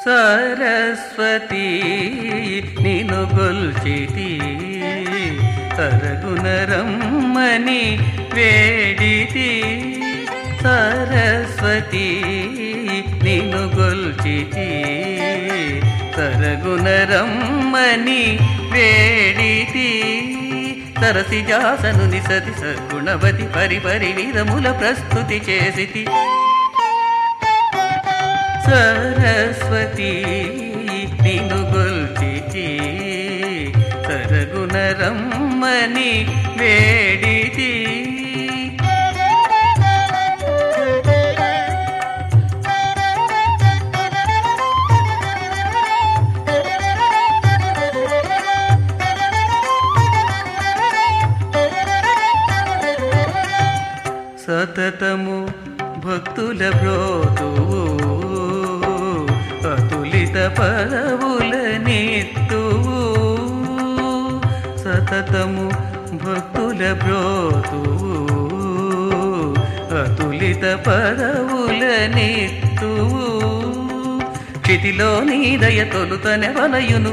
సరస్వతి నిను గొల్చితి తరగునరమ్మని వేడితి సరస్వతి నిను గొల్చితి తరగునరమ్మని వేడితి సరసి జాసను నిసతి సద్గుణవతి పరిపరి విధముల ప్రస్తుతి చేసితి సరస్వతి నిను గొల్చితి సరగుణరమ్మని వేడితి సతతము భక్తుల బ్రోతువు అతులిత పదవుల నెత్తువు సతతము భక్తుల బ్రోతువు అతులిత పదవుల నెత్తువు క్షితిలో నీ దయ తొలుతనె వలయును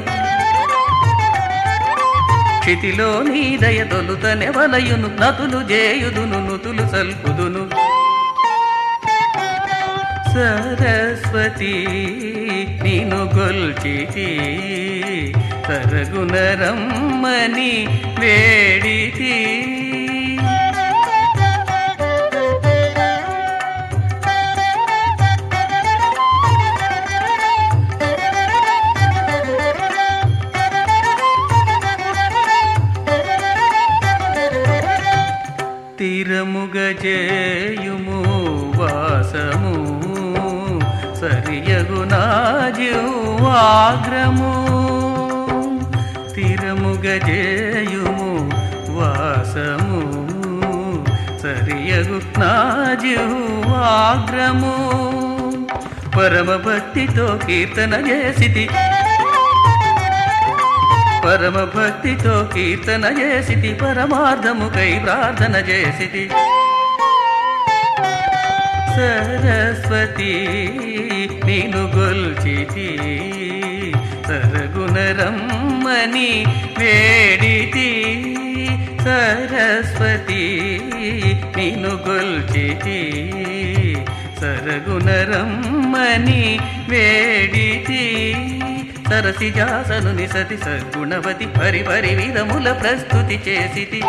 క్షితిలో నీ దయ తొలుతనె వలయును నతులు జేయుదును నుతులు సల్పుదును సరస్వతి నిను గొల్చితి తరగునరమ్మని వేడితి తీరముగ చేయుము వాసము సరియగు నాజివాగ్రము తీరముగ చేయుము వాసము సరియగు నాజివాగ్రము పరమ భక్తితో కీర్తన చేసితి పరమ భక్తితో కీర్తన చేసితి పరమార్థముకై ప్రార్థన చేసితి సరస్వతి నిను గొల్చితి సరగుణరమ్మని వేడితి సరస్వతి నిను గొల్చితి సరగుణరమ్మని వేడితి సరసి జాసను నిసతి సద్గుణవతి పరి పరి విధముల ప్రస్తుతి చేసితి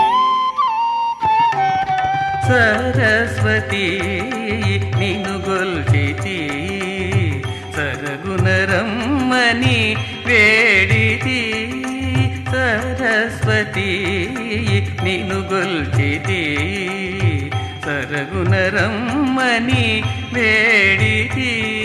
సరస్వతి నిను గొల్చితి సరగుణరమ్మని వేడితి సరస్వతి నిను గొల్చితి సరగుణరమ్మని వేడితి